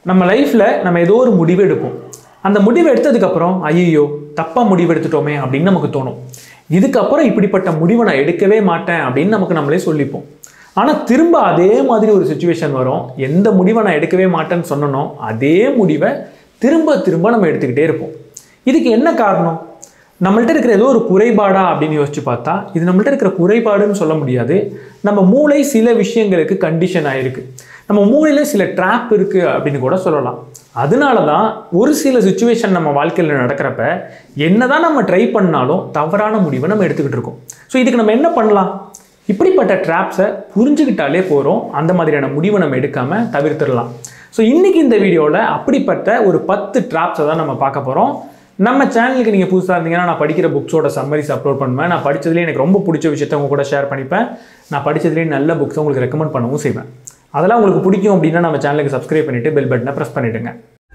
நம்ம லைஃப்பில் நம்ம ஏதோ ஒரு முடிவு எடுப்போம் அந்த முடிவு எடுத்ததுக்கப்புறம் ஐயோ தப்பாக முடிவு எடுத்துட்டோமே அப்படின்னு நமக்கு தோணும் இதுக்கப்புறம் இப்படிப்பட்ட முடிவை நான் எடுக்கவே மாட்டேன் அப்படின்னு நமக்கு நம்மளே சொல்லிப்போம் ஆனால் திரும்ப அதே மாதிரி ஒரு சுச்சுவேஷன் வரும் எந்த முடிவை நான் எடுக்கவே மாட்டேன்னு சொன்னனோ அதே முடிவை திரும்ப திரும்ப நம்ம எடுத்துக்கிட்டே இருப்போம் இதுக்கு என்ன காரணம் நம்மள்ட்ட இருக்கிற ஏதோ ஒரு குறைபாடா அப்படின்னு யோசிச்சு பார்த்தா இது நம்மள்ட்ட இருக்கிற குறைபாடுன்னு சொல்ல முடியாது நம்ம மூளை சில விஷயங்களுக்கு கண்டிஷன் ஆயிருக்கு நம்ம மூளையில் சில ட்ராப் இருக்குது அப்படின்னு கூட சொல்லலாம் அதனால தான் ஒரு சில சுச்சுவேஷன் நம்ம வாழ்க்கையில் நடக்கிறப்ப என்னதான் நம்ம ட்ரை பண்ணாலும் தவறான முடிவை நம்ம எடுத்துக்கிட்டு இருக்கோம் ஸோ இதுக்கு நம்ம என்ன பண்ணலாம் இப்படிப்பட்ட ட்ராப்ஸை புரிஞ்சுக்கிட்டாலே போகிறோம் அந்த மாதிரியான முடிவை நம்ம எடுக்காமல் தவிர்த்துடலாம் ஸோ இன்றைக்கி இந்த வீடியோவில் அப்படிப்பட்ட ஒரு பத்து ட்ராப்ஸை தான் நம்ம பார்க்க போகிறோம் நம்ம சேனலுக்கு நீங்கள் புதுசாக இருந்தீங்கன்னா நான் படிக்கிற புக்ஸோட சம்மரிஸ் அப்லோட் பண்ணுவேன் நான் படிச்சதுலேயே எனக்கு ரொம்ப பிடிச்ச விஷயத்தை உங்க கூட ஷேர் பண்ணிப்பேன் நான் படிச்சதுலேயே நல்ல புக்ஸை உங்களுக்கு ரெக்கமெண்ட் பண்ணவும் செய்வேன் அதெல்லாம் உங்களுக்கு பிடிக்கும் அப்படின்னா நம்ம சேனலுக்கு சப்ஸ்கிரைப் பண்ணிவிட்டு பெல் பட்டனை ப்ரெஸ் பண்ணிவிடுங்க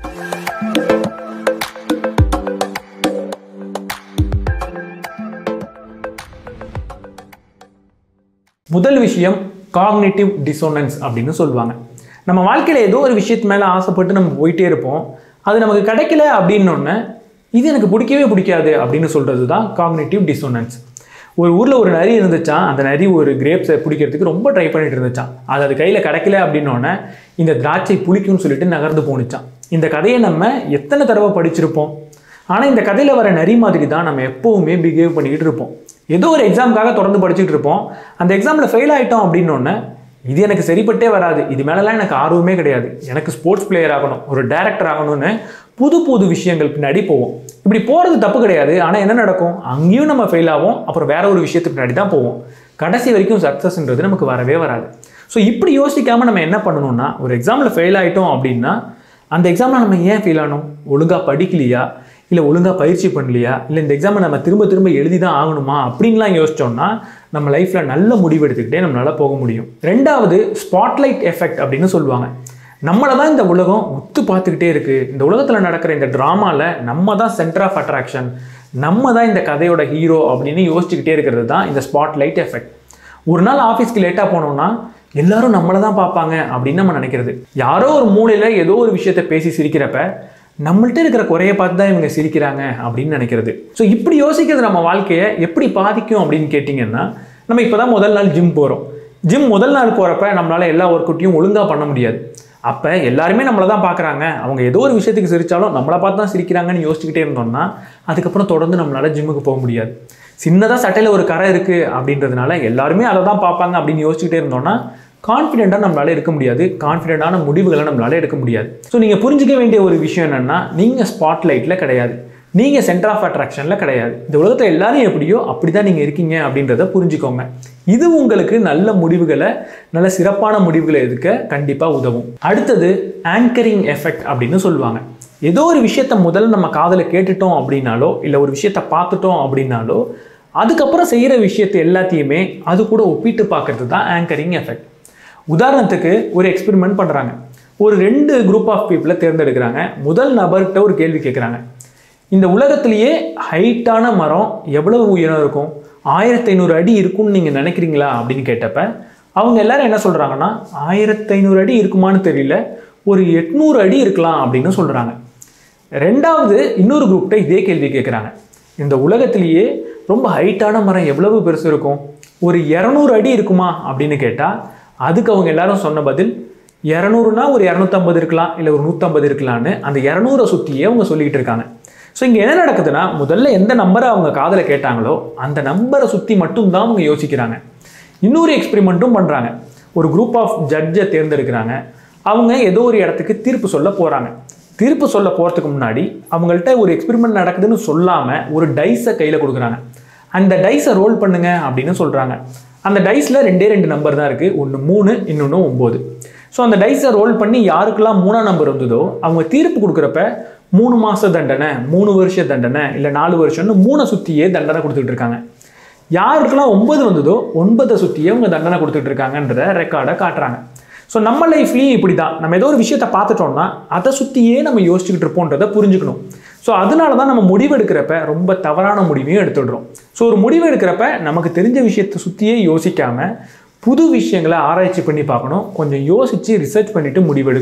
முதல் விஷயம் காக்னிட்டிவ் டிசோனன்ஸ் அப்படின்னு சொல்லுவாங்க நம்ம வாழ்க்கையில் ஏதோ ஒரு விஷயத்து மேலே ஆசைப்பட்டு நம்ம போயிட்டே இருப்போம் அது நமக்கு கிடைக்கல அப்படின்னொன்னே இது எனக்கு பிடிக்கவே பிடிக்காது அப்படின்னு சொல்கிறது தான் காக்னிட்டிவ் டிசோனன்ஸ் ஒரு ஊரில் ஒரு நரி இருந்துச்சான் அந்த நரி ஒரு கிரேப்ஸை பிடிக்கிறதுக்கு ரொம்ப ட்ரை பண்ணிட்டு இருந்துச்சான் அது அது கையில் கிடைக்கல அப்படின்னோடனே இந்த திராட்சை புளிக்கும்னு சொல்லிட்டு நகர்ந்து போணுச்சான் இந்த கதையை நம்ம எத்தனை தடவை படிச்சிருப்போம் ஆனால் இந்த கதையில் வர நரி மாதிரி தான் நம்ம எப்போவுமே பிஹேவ் பண்ணிக்கிட்டு இருப்போம் ஏதோ ஒரு எக்ஸாமுக்காக தொடர்ந்து படிச்சுட்டு இருப்போம் அந்த எக்ஸாமில் ஃபெயில் ஆகிட்டோம் அப்படின்னோடனே இது எனக்கு சரிப்பட்டே வராது இது மேலெலாம் எனக்கு ஆர்வமே கிடையாது எனக்கு ஸ்போர்ட்ஸ் பிளேயர் ஆகணும் ஒரு டேரக்டர் ஆகணும்னு புது புது விஷயங்கள் பின்னாடி போவோம் இப்படி போகிறது தப்பு கிடையாது ஆனால் என்ன நடக்கும் அங்கேயும் நம்ம ஃபெயில் ஆகும் அப்புறம் வேற ஒரு விஷயத்துக்கு பின்னாடி தான் போவோம் கடைசி வரைக்கும் சக்ஸஸ்ன்றது நமக்கு வரவே வராது ஸோ இப்படி யோசிக்காமல் நம்ம என்ன பண்ணணும்னா ஒரு எக்ஸாமில் ஃபெயில் ஆகிட்டோம் அப்படின்னா அந்த எக்ஸாமில் நம்ம ஏன் ஃபெயில் ஆனோம் ஒழுங்காக படிக்கலையா இல்லை ஒழுங்காக பயிற்சி பண்ணலையா இல்லை இந்த எக்ஸாமை நம்ம திரும்ப திரும்ப எழுதி தான் ஆகணுமா அப்படின்லாம் யோசிச்சோம்னா நம்ம லைஃப்பில் நல்ல முடிவு எடுத்துக்கிட்டே நம்மளால் போக முடியும் ரெண்டாவது ஸ்பாட்லைட் எஃபெக்ட் அப்படின்னு சொல்லுவாங்க நம்மளை தான் இந்த உலகம் உத்து பார்த்துக்கிட்டே இருக்குது இந்த உலகத்தில் நடக்கிற இந்த ட்ராமாவில் நம்ம தான் சென்டர் ஆஃப் அட்ராக்ஷன் நம்ம தான் இந்த கதையோட ஹீரோ அப்படின்னு யோசிச்சுக்கிட்டே இருக்கிறது தான் இந்த ஸ்பாட்லைட் எஃபெக்ட் ஒரு நாள் ஆஃபீஸ்க்கு லேட்டாக போனோம்னா எல்லாரும் நம்மளை தான் பார்ப்பாங்க அப்படின்னு நம்ம நினைக்கிறது யாரோ ஒரு மூலையில் ஏதோ ஒரு விஷயத்தை பேசி சிரிக்கிறப்ப நம்மள்ட்ட இருக்கிற குறைய பார்த்து தான் இவங்க சிரிக்கிறாங்க அப்படின்னு நினைக்கிறது ஸோ இப்படி யோசிக்கிறது நம்ம வாழ்க்கையை எப்படி பாதிக்கும் அப்படின்னு கேட்டிங்கன்னா நம்ம இப்போ தான் முதல் நாள் ஜிம் போகிறோம் ஜிம் முதல் நாள் போகிறப்ப நம்மளால் எல்லா ஒர்க் அவுட்டையும் ஒழுங்காக பண்ண முடியாது அப்போ எல்லாருமே நம்மளை தான் பார்க்குறாங்க அவங்க ஏதோ ஒரு விஷயத்துக்கு சிரித்தாலும் நம்மளை பார்த்து தான் சிரிக்கிறாங்கன்னு யோசிச்சுக்கிட்டே இருந்தோம்னா அதுக்கப்புறம் தொடர்ந்து நம்மளால் ஜிம்முக்கு போக முடியாது சின்னதாக சட்டையில் ஒரு கரை இருக்குது அப்படின்றதுனால எல்லாருமே அதை தான் பார்ப்பாங்க அப்படின்னு யோசிச்சுக்கிட்டே இருந்தோம்னா கான்ஃபிடென்ட்டாக நம்மளால இருக்க முடியாது கான்ஃபிடென்ட்டான முடிவுகளை நம்மளால எடுக்க முடியாது ஸோ நீங்கள் புரிஞ்சிக்க வேண்டிய ஒரு விஷயம் என்னென்னா நீங்கள் ஸ்பாட்லைட்டில் கிடையாது நீங்கள் சென்டர் ஆஃப் அட்ராக்ஷனில் கிடையாது இந்த உலகத்தில் எல்லாரும் எப்படியோ அப்படி தான் நீங்கள் இருக்கீங்க அப்படின்றத புரிஞ்சுக்கோங்க இது உங்களுக்கு நல்ல முடிவுகளை நல்ல சிறப்பான முடிவுகளை எடுக்க கண்டிப்பாக உதவும் அடுத்தது ஆங்கரிங் எஃபெக்ட் அப்படின்னு சொல்லுவாங்க ஏதோ ஒரு விஷயத்த முதல்ல நம்ம காதில் கேட்டுட்டோம் அப்படின்னாலோ இல்லை ஒரு விஷயத்த பார்த்துட்டோம் அப்படின்னாலோ அதுக்கப்புறம் செய்கிற விஷயத்தை எல்லாத்தையுமே அது கூட ஒப்பிட்டு பார்க்கறது தான் ஆங்கரிங் எஃபெக்ட் உதாரணத்துக்கு ஒரு எக்ஸ்பெரிமெண்ட் பண்ணுறாங்க ஒரு ரெண்டு குரூப் ஆஃப் பீப்புளை தேர்ந்தெடுக்கிறாங்க முதல் நபர்கிட்ட ஒரு கேள்வி கேட்குறாங்க இந்த உலகத்திலேயே ஹைட்டான மரம் எவ்வளவு உயரம் இருக்கும் ஆயிரத்தி ஐநூறு அடி இருக்கும்னு நீங்கள் நினைக்கிறீங்களா அப்படின்னு கேட்டப்ப அவங்க எல்லாரும் என்ன சொல்கிறாங்கன்னா ஆயிரத்தி ஐநூறு அடி இருக்குமான்னு தெரியல ஒரு எட்நூறு அடி இருக்கலாம் அப்படின்னு சொல்கிறாங்க ரெண்டாவது இன்னொரு குரூப்கிட்ட இதே கேள்வி கேட்குறாங்க இந்த உலகத்திலேயே ரொம்ப ஹைட்டான மரம் எவ்வளவு பெருசு இருக்கும் ஒரு இரநூறு அடி இருக்குமா அப்படின்னு கேட்டால் அதுக்கு அவங்க எல்லாரும் சொன்ன பதில் இரநூறுனா ஒரு இரநூத்தம்பது இருக்கலாம் இல்லை ஒரு நூற்றம்பது இருக்கலாம்னு அந்த இரநூறை சுற்றியே அவங்க சொல்லிக்கிட்டு இருக்காங்க ஸோ இங்கே என்ன நடக்குதுன்னா முதல்ல எந்த நம்பரை அவங்க காதில் கேட்டாங்களோ அந்த நம்பரை சுற்றி மட்டும்தான் அவங்க யோசிக்கிறாங்க இன்னொரு எக்ஸ்பெரிமெண்ட்டும் பண்ணுறாங்க ஒரு குரூப் ஆஃப் ஜட்ஜை தேர்ந்தெடுக்கிறாங்க அவங்க ஏதோ ஒரு இடத்துக்கு தீர்ப்பு சொல்ல போகிறாங்க தீர்ப்பு சொல்ல போகிறதுக்கு முன்னாடி அவங்கள்ட்ட ஒரு எக்ஸ்பெரிமெண்ட் நடக்குதுன்னு சொல்லாமல் ஒரு டைஸை கையில் கொடுக்குறாங்க அந்த டைஸை ரோல் பண்ணுங்க அப்படின்னு சொல்கிறாங்க அந்த டைஸில் ரெண்டே ரெண்டு நம்பர் தான் இருக்குது ஒன்று மூணு இன்னொன்று ஒம்பது ஸோ அந்த டைஸை ரோல் பண்ணி யாருக்கெல்லாம் மூணாம் நம்பர் வந்ததோ அவங்க தீர்ப்பு கொடுக்குறப்ப மூணு மாத தண்டனை மூணு வருஷ தண்டனை இல்லை நாலு வருஷம்னு மூணை சுற்றியே தண்டனை கொடுத்துட்டு இருக்காங்க யாருக்கெல்லாம் ஒன்பது வந்ததோ ஒன்பதை சுற்றியே அவங்க தண்டனை கொடுத்துட்டு இருக்காங்கன்றத ரெக்கார்டை காட்டுறாங்க ஸோ நம்ம லைஃப்லேயும் இப்படி தான் நம்ம ஏதோ ஒரு விஷயத்தை பார்த்துட்டோம்னா அதை சுற்றியே நம்ம யோசிச்சுக்கிட்டு இருப்போன்றதை புரிஞ்சுக்கணும் ஸோ அதனால தான் நம்ம முடிவு எடுக்கிறப்ப ரொம்ப தவறான முடிவையும் எடுத்துடுறோம் ஸோ ஒரு முடிவு எடுக்கிறப்ப நமக்கு தெரிஞ்ச விஷயத்தை சுற்றியே யோசிக்காமல் புது விஷயங்களை ஆராய்ச்சி பண்ணி பார்க்கணும் கொஞ்சம் யோசித்து ரிசர்ச் பண்ணிவிட்டு முடிவெடுக்கணும்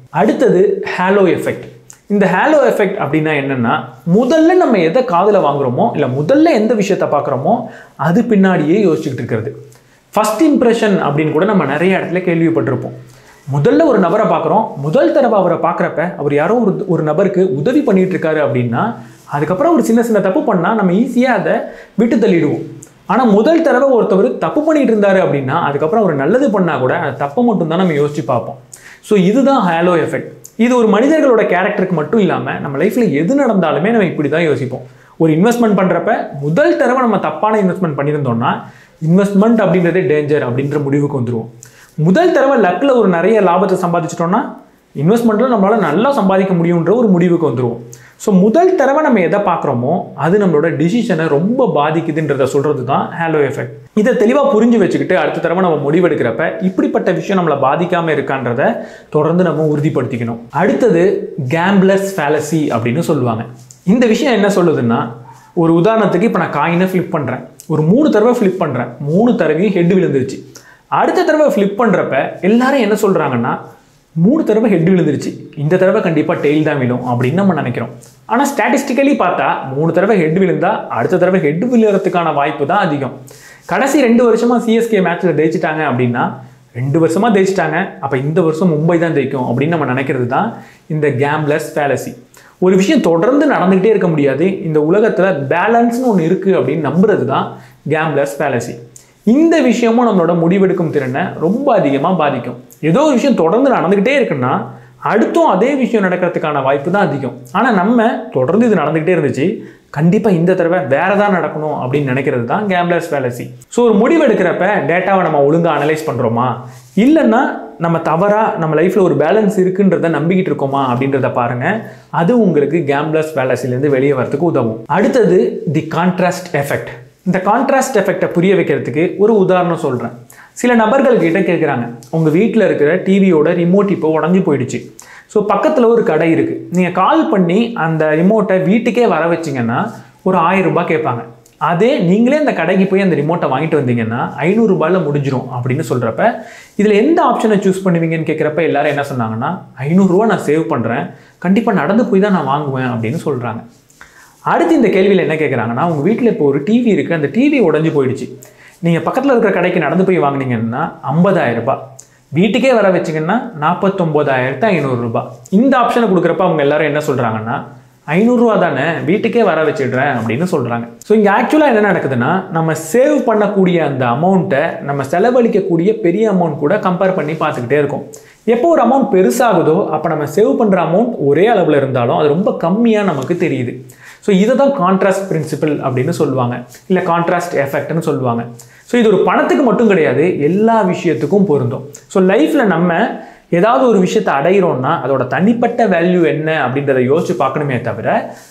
அடுத்தது ஹேலோ எஃபெக்ட் இந்த ஹேலோ எஃபெக்ட் அப்படின்னா என்னன்னா முதல்ல நம்ம எதை காதில் வாங்குறோமோ இல்லை முதல்ல எந்த விஷயத்த பார்க்குறோமோ அது பின்னாடியே யோசிச்சுக்கிட்டு இருக்கிறது ஃபர்ஸ்ட் இம்ப்ரெஷன் அப்படின்னு கூட நம்ம நிறைய இடத்துல கேள்விப்பட்டிருப்போம் முதல்ல ஒரு நபரை பார்க்குறோம் முதல் தடவை அவரை பார்க்குறப்ப அவர் யாரோ ஒரு ஒரு நபருக்கு உதவி பண்ணிட்டு இருக்காரு அப்படின்னா அதுக்கப்புறம் ஒரு சின்ன சின்ன தப்பு பண்ணால் நம்ம ஈஸியாக அதை விட்டு தள்ளிடுவோம் ஆனால் முதல் தடவை ஒருத்தவர் தப்பு பண்ணிட்டு இருந்தாரு அப்படின்னா அதுக்கப்புறம் அவர் நல்லது பண்ணால் கூட அந்த தப்பை மட்டும் தான் நம்ம யோசிச்சு பார்ப்போம் ஸோ இதுதான் ஹேலோ எஃபெக்ட் இது ஒரு மனிதர்களோட கேரக்டருக்கு மட்டும் இல்லாமல் நம்ம லைஃப்பில் எது நடந்தாலுமே நம்ம இப்படி தான் யோசிப்போம் ஒரு இன்வெஸ்ட்மெண்ட் பண்ணுறப்ப முதல் தடவை நம்ம தப்பான இன்வெஸ்ட்மெண்ட் பண்ணியிருந்தோம்னா இன்வெஸ்ட்மெண்ட் அப்படின்றதே டேஞ்சர் அப்படின்ற முடிவுக்கு வந்துருவோம் முதல் தடவை லக்கில் ஒரு நிறைய லாபத்தை சம்பாதிச்சிட்டோம்னா இன்வெஸ்ட்மெண்ட்டில் நம்மளால் நல்லா சம்பாதிக்க முடியுன்ற ஒரு முடிவுக்கு வந்துருவோம் ஸோ முதல் தடவை நம்ம எதை பார்க்குறோமோ அது நம்மளோட டிசிஷனை ரொம்ப பாதிக்குதுன்றத சொல்கிறது தான் ஹேலோ எஃபெக்ட் இதை தெளிவாக புரிஞ்சு வச்சுக்கிட்டு அடுத்த தடவை நம்ம முடிவெடுக்கிறப்ப இப்படிப்பட்ட விஷயம் நம்மளை பாதிக்காமல் இருக்கான்றத தொடர்ந்து நம்ம உறுதிப்படுத்திக்கணும் அடுத்தது கேம்பிளர்ஸ் ஃபேலசி அப்படின்னு சொல்லுவாங்க இந்த விஷயம் என்ன சொல்லுதுன்னா ஒரு உதாரணத்துக்கு இப்போ நான் காயினை ஃப்ளிப் பண்ணுறேன் ஒரு மூணு தடவை ஃப்ளிப் பண்ணுறேன் மூணு தடவையும் ஹெட் விழுந்துருச்சு அடுத்த தடவை ஃப்ளிப் பண்ணுறப்ப எல்லாரும் என்ன சொல்கிறாங்கன்னா மூணு தடவை ஹெட் விழுந்துருச்சு இந்த தடவை கண்டிப்பாக டெய்ல் தான் விழும் அப்படின்னு நம்ம நினைக்கிறோம் ஆனால் ஸ்டாட்டிஸ்டிக்கலி பார்த்தா மூணு தடவை ஹெட் விழுந்தா அடுத்த தடவை ஹெட் விழுறதுக்கான வாய்ப்பு தான் அதிகம் கடைசி ரெண்டு வருஷமாக சிஎஸ்கே மேட்ச்சில் ஜெயிச்சிட்டாங்க அப்படின்னா ரெண்டு வருஷமாக ஜெயிச்சிட்டாங்க அப்போ இந்த வருஷம் மும்பை தான் ஜெயிக்கும் அப்படின்னு நம்ம நினைக்கிறது தான் இந்த கேம்ப்ளர்ஸ் ஃபேலசி ஒரு விஷயம் தொடர்ந்து நடந்துக்கிட்டே இருக்க முடியாது இந்த உலகத்தில் பேலன்ஸ்னு ஒன்று இருக்குது அப்படின்னு நம்புறது தான் கேம்ப்ளர்ஸ் ஃபேலசி இந்த விஷயமும் நம்மளோட முடிவெடுக்கும் திறனை ரொம்ப அதிகமாக பாதிக்கும் ஏதோ ஒரு விஷயம் தொடர்ந்து நடந்துக்கிட்டே இருக்குன்னா அடுத்தும் அதே விஷயம் நடக்கிறதுக்கான வாய்ப்பு தான் அதிகம் ஆனால் நம்ம தொடர்ந்து இது நடந்துக்கிட்டே இருந்துச்சு கண்டிப்பாக இந்த தடவை வேற தான் நடக்கணும் அப்படின்னு நினைக்கிறது தான் கேம்ப்ளர்ஸ் ஃபேலசி ஸோ ஒரு முடிவு எடுக்கிறப்ப டேட்டாவை நம்ம ஒழுங்காக அனலைஸ் பண்ணுறோமா இல்லைன்னா நம்ம தவறாக நம்ம லைஃப்பில் ஒரு பேலன்ஸ் இருக்குன்றத நம்பிக்கிட்டு இருக்கோமா அப்படின்றத பாருங்கள் அது உங்களுக்கு கேம்ப்ளர்ஸ் ஃபேலசிலேருந்து வெளியே வரதுக்கு உதவும் அடுத்தது தி கான்ட்ராஸ்ட் எஃபெக்ட் இந்த கான்ட்ராஸ்ட் எஃபெக்டை புரிய வைக்கிறதுக்கு ஒரு உதாரணம் சொல்கிறேன் சில நபர்கள் கிட்ட கேட்குறாங்க உங்கள் வீட்டில் இருக்கிற டிவியோட ரிமோட் இப்போ உடஞ்சி போயிடுச்சு ஸோ பக்கத்தில் ஒரு கடை இருக்குது நீங்கள் கால் பண்ணி அந்த ரிமோட்டை வீட்டுக்கே வர வச்சிங்கன்னா ஒரு ஆயிரம் ரூபாய் கேட்பாங்க அதே நீங்களே அந்த கடைக்கு போய் அந்த ரிமோட்டை வாங்கிட்டு வந்தீங்கன்னா ஐநூறுரூபாயில் முடிஞ்சிரும் அப்படின்னு சொல்கிறப்ப இதில் எந்த ஆப்ஷனை சூஸ் பண்ணுவீங்கன்னு கேட்குறப்ப எல்லாரும் என்ன சொன்னாங்கன்னா ஐநூறுரூவா நான் சேவ் பண்ணுறேன் கண்டிப்பாக நடந்து போய் தான் நான் வாங்குவேன் அப்படின்னு சொல்கிறாங்க அடுத்து இந்த கேள்வியில் என்ன கேட்குறாங்கன்னா உங்கள் வீட்டில் இப்போ ஒரு டிவி இருக்குது அந்த டிவி உடஞ்சி போயிடுச்சு நீங்கள் பக்கத்தில் இருக்கிற கடைக்கு நடந்து போய் வாங்குனீங்கன்னா ஐம்பதாயிரம் ரூபாய் வீட்டுக்கே வர வச்சிங்கன்னா நாற்பத்தொம்போதாயிரத்து ஐநூறுரூபா இந்த ஆப்ஷனை கொடுக்குறப்ப அவங்க எல்லாரும் என்ன சொல்கிறாங்கன்னா ஐநூறுரூவா தானே வீட்டுக்கே வர வச்சிடுறேன் அப்படின்னு சொல்கிறாங்க ஸோ இங்கே ஆக்சுவலாக என்ன நடக்குதுன்னா நம்ம சேவ் பண்ணக்கூடிய அந்த அமௌண்ட்டை நம்ம செலவழிக்கக்கூடிய பெரிய அமௌண்ட் கூட கம்பேர் பண்ணி பார்த்துக்கிட்டே இருக்கோம் எப்போ ஒரு அமௌண்ட் பெருசாகுதோ அப்போ நம்ம சேவ் பண்ணுற அமௌண்ட் ஒரே அளவில் இருந்தாலும் அது ரொம்ப கம்மியாக நமக்கு தெரியுது ஸோ இதை தான் கான்ட்ராஸ்ட் பிரின்சிபல் அப்படின்னு சொல்லுவாங்க இல்லை கான்ட்ராஸ்ட் எஃபெக்ட்னு சொல்லுவாங்க ஸோ இது ஒரு பணத்துக்கு மட்டும் கிடையாது எல்லா விஷயத்துக்கும் பொருந்தும் ஸோ லைஃப்பில் நம்ம ஏதாவது ஒரு விஷயத்தை அடைகிறோம்னா அதோட தனிப்பட்ட வேல்யூ என்ன அப்படின்றத யோசிச்சு பார்க்கணுமே தவிர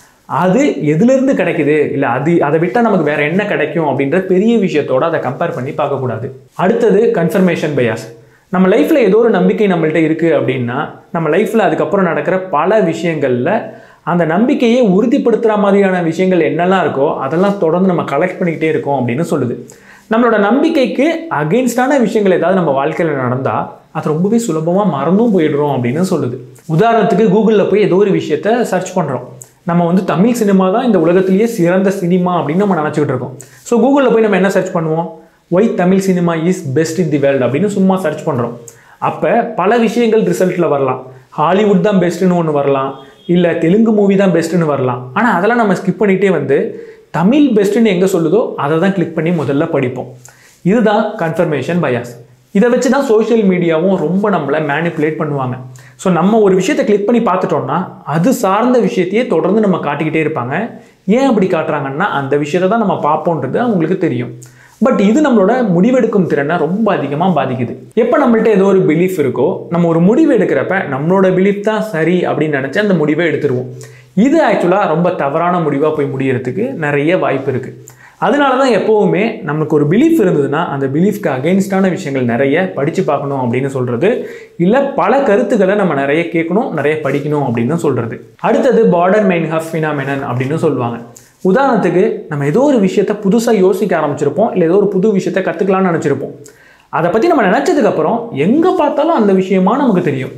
அது எதுலேருந்து கிடைக்குது இல்லை அது அதை விட்டால் நமக்கு வேற என்ன கிடைக்கும் அப்படின்ற பெரிய விஷயத்தோட அதை கம்பேர் பண்ணி பார்க்கக்கூடாது அடுத்தது கன்ஃபர்மேஷன் பயாஸ் நம்ம லைஃப்பில் ஏதோ ஒரு நம்பிக்கை நம்மள்ட்ட இருக்குது அப்படின்னா நம்ம லைஃப்பில் அதுக்கப்புறம் நடக்கிற பல விஷயங்களில் அந்த நம்பிக்கையை உறுதிப்படுத்துகிற மாதிரியான விஷயங்கள் என்னெல்லாம் இருக்கோ அதெல்லாம் தொடர்ந்து நம்ம கலெக்ட் பண்ணிக்கிட்டே இருக்கோம் அப்படின்னு சொல்லுது நம்மளோட நம்பிக்கைக்கு அகெயின்ஸ்டான விஷயங்கள் ஏதாவது நம்ம வாழ்க்கையில் நடந்தால் அது ரொம்பவே சுலபமாக மறந்தும் போயிடுறோம் அப்படின்னு சொல்லுது உதாரணத்துக்கு கூகுளில் போய் ஏதோ ஒரு விஷயத்த சர்ச் பண்ணுறோம் நம்ம வந்து தமிழ் சினிமா தான் இந்த உலகத்திலேயே சிறந்த சினிமா அப்படின்னு நம்ம நினச்சிக்கிட்டு இருக்கோம் ஸோ கூகுளில் போய் நம்ம என்ன சர்ச் பண்ணுவோம் why Tamil cinema is best in the world அப்படின்னு சும்மா சர்ச் பண்ணுறோம் அப்போ பல விஷயங்கள் ரிசல்ட்டில் வரலாம் ஹாலிவுட் தான் பெஸ்ட்டுன்னு ஒன்று வரலாம் இல்லை தெலுங்கு மூவி தான் பெஸ்ட்டுன்னு வரலாம் ஆனால் அதெல்லாம் நம்ம ஸ்கிப் பண்ணிகிட்டே வந்து தமிழ் பெஸ்ட்டுன்னு எங்கே சொல்லுதோ அதை தான் கிளிக் பண்ணி முதல்ல படிப்போம் இதுதான் கன்ஃபர்மேஷன் பயாஸ் இதை வச்சு தான் சோஷியல் மீடியாவும் ரொம்ப நம்மளை மேனிப்புலேட் பண்ணுவாங்க ஸோ நம்ம ஒரு விஷயத்தை கிளிக் பண்ணி பார்த்துட்டோம்னா அது சார்ந்த விஷயத்தையே தொடர்ந்து நம்ம காட்டிக்கிட்டே இருப்பாங்க ஏன் அப்படி காட்டுறாங்கன்னா அந்த விஷயத்தை தான் நம்ம பார்ப்போன்றது அவங்களுக்கு தெரியும் பட் இது நம்மளோட முடிவெடுக்கும் திறனை ரொம்ப அதிகமாக பாதிக்குது எப்போ நம்மள்ட்ட ஏதோ ஒரு பிலீஃப் இருக்கோ நம்ம ஒரு முடிவு எடுக்கிறப்ப நம்மளோட பிலீஃப் தான் சரி அப்படின்னு நினச்சி அந்த முடிவை எடுத்துருவோம் இது ஆக்சுவலாக ரொம்ப தவறான முடிவாக போய் முடியறதுக்கு நிறைய வாய்ப்பு இருக்குது அதனால தான் எப்போவுமே நமக்கு ஒரு பிலீஃப் இருந்ததுன்னா அந்த பிலீஃப்க்கு அகெயின்ஸ்டான விஷயங்கள் நிறைய படித்து பார்க்கணும் அப்படின்னு சொல்கிறது இல்லை பல கருத்துக்களை நம்ம நிறைய கேட்கணும் நிறைய படிக்கணும் அப்படின்னு சொல்கிறது அடுத்தது பார்டர் மெயின் ஹஃப் ஃபினாமினன் அப்படின்னு சொல்லுவாங்க உதாரணத்துக்கு நம்ம ஏதோ ஒரு விஷயத்த புதுசாக யோசிக்க ஆரம்பிச்சிருப்போம் இல்லை ஏதோ ஒரு புது விஷயத்த கற்றுக்கலாம்னு நினச்சிருப்போம் அதை பற்றி நம்ம நினச்சதுக்கப்புறம் எங்கே பார்த்தாலும் அந்த விஷயமா நமக்கு தெரியும்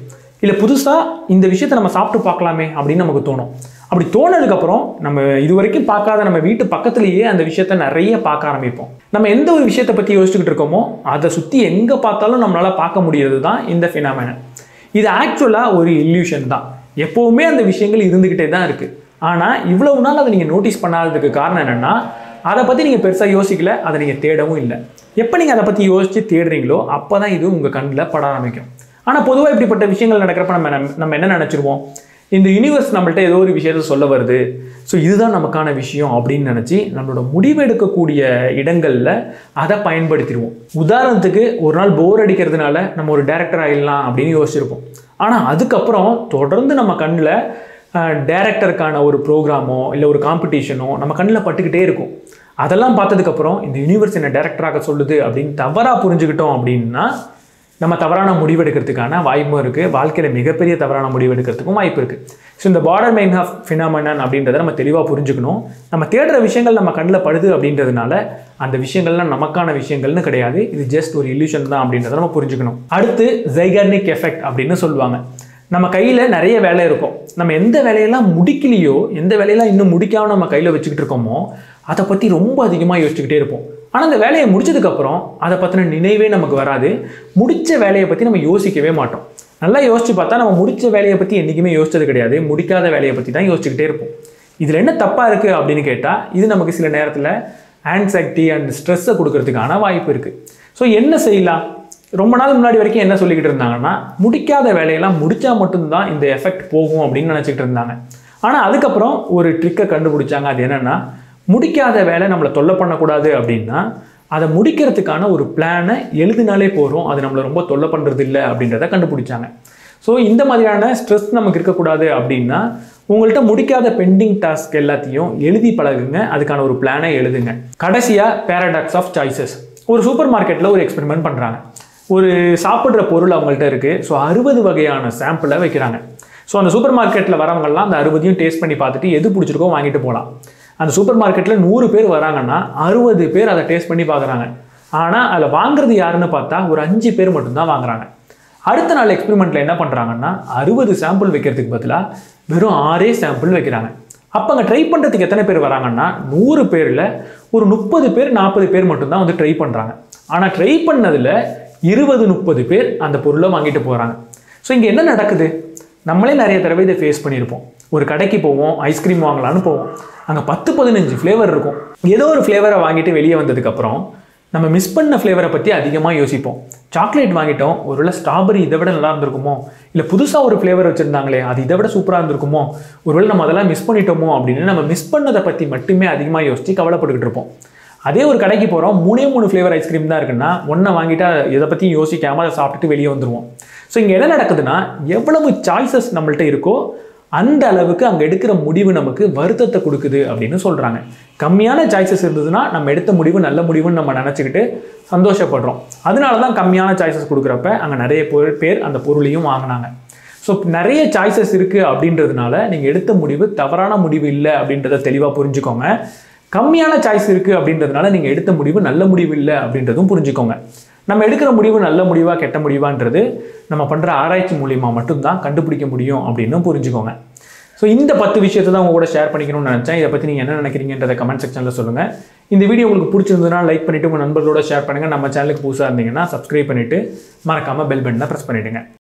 இல்லை புதுசாக இந்த விஷயத்தை நம்ம சாப்பிட்டு பார்க்கலாமே அப்படின்னு நமக்கு தோணும் அப்படி தோணதுக்கப்புறம் நம்ம இது வரைக்கும் பார்க்காத நம்ம வீட்டு பக்கத்துலேயே அந்த விஷயத்த நிறைய பார்க்க ஆரம்பிப்போம் நம்ம எந்த ஒரு விஷயத்தை பற்றி யோசிச்சுக்கிட்டு இருக்கோமோ அதை சுற்றி எங்கே பார்த்தாலும் நம்மளால் பார்க்க முடியறது தான் இந்த ஃபினாமினன் இது ஆக்சுவலாக ஒரு இல்யூஷன் தான் எப்போவுமே அந்த விஷயங்கள் இருந்துக்கிட்டே தான் இருக்குது ஆனால் இவ்வளவு நாள் அதை நீங்கள் நோட்டீஸ் பண்ணாததுக்கு காரணம் என்னென்னா அதை பற்றி நீங்கள் பெருசாக யோசிக்கல அதை நீங்கள் தேடவும் இல்லை எப்போ நீங்கள் அதை பற்றி யோசித்து தேடுறீங்களோ அப்போ தான் இது உங்கள் கண்ணில் பட ஆரம்பிக்கும் ஆனால் பொதுவாக இப்படிப்பட்ட விஷயங்கள் நடக்கிறப்ப நம்ம நம்ம- நம்ம என்ன நினச்சிருவோம் இந்த யூனிவர்ஸ் நம்மள்ட்ட ஏதோ ஒரு விஷயத்த சொல்ல வருது ஸோ இதுதான் நமக்கான விஷயம் அப்படின்னு நினச்சி நம்மளோட முடிவெடுக்கக்கூடிய இடங்களில் அதை பயன்படுத்திடுவோம் உதாரணத்துக்கு ஒரு நாள் போர் அடிக்கிறதுனால நம்ம ஒரு டேரக்டர் ஆகிடலாம் அப்படின்னு யோசிச்சிருப்போம் ஆனால் அதுக்கப்புறம் தொடர்ந்து நம்ம கண்ணில் டேரக்டருக்கான ஒரு ப்ரோக்ராமோ இல்லை ஒரு காம்படிஷனோ நம்ம கண்ணில் பட்டுக்கிட்டே இருக்கும் அதெல்லாம் பார்த்ததுக்கப்புறம் இந்த யூனிவர்ஸ் என்ன டேரக்டராக சொல்லுது அப்படின்னு தவறாக புரிஞ்சுக்கிட்டோம் அப்படின்னா நம்ம தவறான முடிவெடுக்கிறதுக்கான வாய்ப்பும் இருக்குது வாழ்க்கையில் மிகப்பெரிய தவறான முடிவெடுக்கிறதுக்கும் வாய்ப்பு இருக்குது ஸோ இந்த பார்டர் மைன் ஆஃப் ஃபினாமினன் அப்படின்றத நம்ம தெளிவாக புரிஞ்சுக்கணும் நம்ம தேடுற விஷயங்கள் நம்ம கண்ணில் படுது அப்படின்றதுனால அந்த விஷயங்கள்லாம் நமக்கான விஷயங்கள்னு கிடையாது இது ஜஸ்ட் ஒரு illusion தான் அப்படின்றத நம்ம புரிஞ்சுக்கணும் அடுத்து ஜைகார்னிக் எஃபெக்ட் அப்படின்னு சொல்லுவாங்க நம்ம கையில் நிறைய வேலை இருக்கும் நம்ம எந்த வேலையெல்லாம் முடிக்கலையோ எந்த வேலையெல்லாம் இன்னும் முடிக்காம நம்ம கையில் வச்சுக்கிட்டு இருக்கோமோ அதை பற்றி ரொம்ப அதிகமாக யோசிச்சுக்கிட்டே இருப்போம் ஆனால் அந்த வேலையை முடிச்சதுக்கப்புறம் அதை பற்றின நினைவே நமக்கு வராது முடிச்ச வேலையை பற்றி நம்ம யோசிக்கவே மாட்டோம் நல்லா யோசிச்சு பார்த்தா நம்ம முடிச்ச வேலையை பற்றி என்றைக்குமே யோசிச்சது கிடையாது முடிக்காத வேலையை பற்றி தான் யோசிச்சுக்கிட்டே இருப்போம் இதில் என்ன தப்பாக இருக்குது அப்படின்னு கேட்டால் இது நமக்கு சில நேரத்தில் ஆன்சைட்டி அண்ட் ஸ்ட்ரெஸ்ஸை கொடுக்கறதுக்கான வாய்ப்பு இருக்குது ஸோ என்ன செய்யலாம் ரொம்ப நாள் முன்னாடி வரைக்கும் என்ன சொல்லிக்கிட்டு இருந்தாங்கன்னா முடிக்காத வேலையெல்லாம் முடிச்சா மட்டும்தான் இந்த எஃபெக்ட் போகும் அப்படின்னு நினச்சிக்கிட்டு இருந்தாங்க ஆனால் அதுக்கப்புறம் ஒரு ட்ரிக்கை கண்டுபிடிச்சாங்க அது என்னென்னா முடிக்காத வேலை நம்மளை தொல்லை பண்ணக்கூடாது அப்படின்னா அதை முடிக்கிறதுக்கான ஒரு பிளானை எழுதினாலே போகிறோம் அது நம்மளை ரொம்ப தொல்லை பண்ணுறது இல்லை அப்படின்றத கண்டுபிடிச்சாங்க ஸோ இந்த மாதிரியான ஸ்ட்ரெஸ் நமக்கு இருக்கக்கூடாது அப்படின்னா உங்கள்கிட்ட முடிக்காத பெண்டிங் டாஸ்க் எல்லாத்தையும் எழுதி பழகுங்க அதுக்கான ஒரு பிளானை எழுதுங்க கடைசியாக பேரடாக்ஸ் ஆஃப் சாய்ஸஸ் ஒரு சூப்பர் மார்க்கெட்டில் ஒரு எக்ஸ்பெரிமெண்ட் பண்ணுறாங்க ஒரு சாப்பிட்ற பொருள் அவங்கள்ட்ட இருக்குது ஸோ அறுபது வகையான சாம்பிளை வைக்கிறாங்க ஸோ அந்த சூப்பர் மார்க்கெட்டில் வரவங்கெல்லாம் அந்த அறுபதையும் டேஸ்ட் பண்ணி பார்த்துட்டு எது பிடிச்சிருக்கோ வாங்கிட்டு போகலாம் அந்த சூப்பர் மார்க்கெட்டில் நூறு பேர் வராங்கன்னா அறுபது பேர் அதை டேஸ்ட் பண்ணி பார்க்குறாங்க ஆனால் அதில் வாங்குறது யாருன்னு பார்த்தா ஒரு அஞ்சு பேர் மட்டும்தான் வாங்குறாங்க அடுத்த நாள் எக்ஸ்பெரிமெண்ட்டில் என்ன பண்ணுறாங்கன்னா அறுபது சாம்பிள் வைக்கிறதுக்கு பதிலாக வெறும் ஆறே சாம்பிள் வைக்கிறாங்க அப்போ அங்கே ட்ரை பண்ணுறதுக்கு எத்தனை பேர் வராங்கன்னா நூறு பேரில் ஒரு முப்பது பேர் நாற்பது பேர் மட்டும்தான் வந்து ட்ரை பண்ணுறாங்க ஆனால் ட்ரை பண்ணதில் இருபது முப்பது பேர் அந்த பொருளை வாங்கிட்டு போகிறாங்க ஸோ இங்கே என்ன நடக்குது நம்மளே நிறைய தடவை இதை ஃபேஸ் பண்ணியிருப்போம் ஒரு கடைக்கு போவோம் ஐஸ்கிரீம் வாங்கலாம்னு போவோம் அங்கே பத்து பதினஞ்சு ஃப்ளேவர் இருக்கும் ஏதோ ஒரு ஃப்ளேவரை வாங்கிட்டு வெளியே வந்ததுக்கப்புறம் நம்ம மிஸ் பண்ண ஃப்ளேவரை பற்றி அதிகமாக யோசிப்போம் சாக்லேட் வாங்கிட்டோம் ஒருவேளை ஸ்ட்ராபெரி இதை விட நல்லா இருந்திருக்குமோ இல்லை புதுசாக ஒரு ஃப்ளேவர் வச்சுருந்தாங்களே அது இதை விட சூப்பராக இருந்திருக்குமோ ஒருவேளை நம்ம அதெல்லாம் மிஸ் பண்ணிட்டோமோ அப்படின்னு நம்ம மிஸ் பண்ணதை பற்றி மட்டுமே அதிகமாக யோசித்து கவலைப்பட்டுக்கிட்டு இருப்போம் அதே ஒரு கடைக்கு போகிறோம் மூணே மூணு ஃப்ளேவர் ஐஸ்கிரீம் தான் இருக்குன்னா ஒன்றை வாங்கிட்டா இதை பற்றி யோசிக்காமல் அதை சாப்பிட்டுட்டு வெளியே வந்துடுவோம் ஸோ இங்கே என்ன நடக்குதுன்னா எவ்வளவு சாய்ஸஸ் நம்மள்ட்ட இருக்கோ அந்த அளவுக்கு அங்கே எடுக்கிற முடிவு நமக்கு வருத்தத்தை கொடுக்குது அப்படின்னு சொல்கிறாங்க கம்மியான சாய்ஸஸ் இருந்ததுன்னா நம்ம எடுத்த முடிவு நல்ல முடிவுன்னு நம்ம நினச்சிக்கிட்டு சந்தோஷப்படுறோம் அதனால தான் கம்மியான சாய்ஸஸ் கொடுக்குறப்ப அங்கே நிறைய பேர் பேர் அந்த பொருளையும் வாங்கினாங்க ஸோ நிறைய சாய்ஸஸ் இருக்குது அப்படின்றதுனால நீங்கள் எடுத்த முடிவு தவறான முடிவு இல்லை அப்படின்றத தெளிவாக புரிஞ்சுக்கோங்க கம்மியான சாய்ஸ் இருக்குது அப்படின்றதுனால நீங்கள் எடுத்த முடிவு நல்ல முடிவு இல்லை அப்படின்றதும் புரிஞ்சுக்கோங்க நம்ம எடுக்கிற முடிவு நல்ல முடிவா கெட்ட முடிவான்றது நம்ம பண்ணுற ஆராய்ச்சி மூலியமா மட்டும்தான் கண்டுபிடிக்க முடியும் அப்படின்னு புரிஞ்சுக்கோங்க ஸோ இந்த பத்து விஷயத்தை தான் உங்க கூட ஷேர் பண்ணிக்கணும்னு நினச்சேன் இதை பற்றி நீங்கள் என்ன நினைக்கிறீங்கன்றத கமெண்ட் செக்ஷனில் சொல்லுங்கள் இந்த வீடியோ உங்களுக்கு பிடிச்சிருந்ததுன்னா லைக் பண்ணிவிட்டு உங்கள் நண்பர்களோட ஷேர் பண்ணுங்கள் நம்ம சேனலுக்கு புதுசாக இருந்தீங்கன்னா சப்ஸ்கிரைப் பண்ணிவிட்டு மறக்காமல் பெல் பட்டனை ப்ரெஸ் பண்ணிவிடுங்க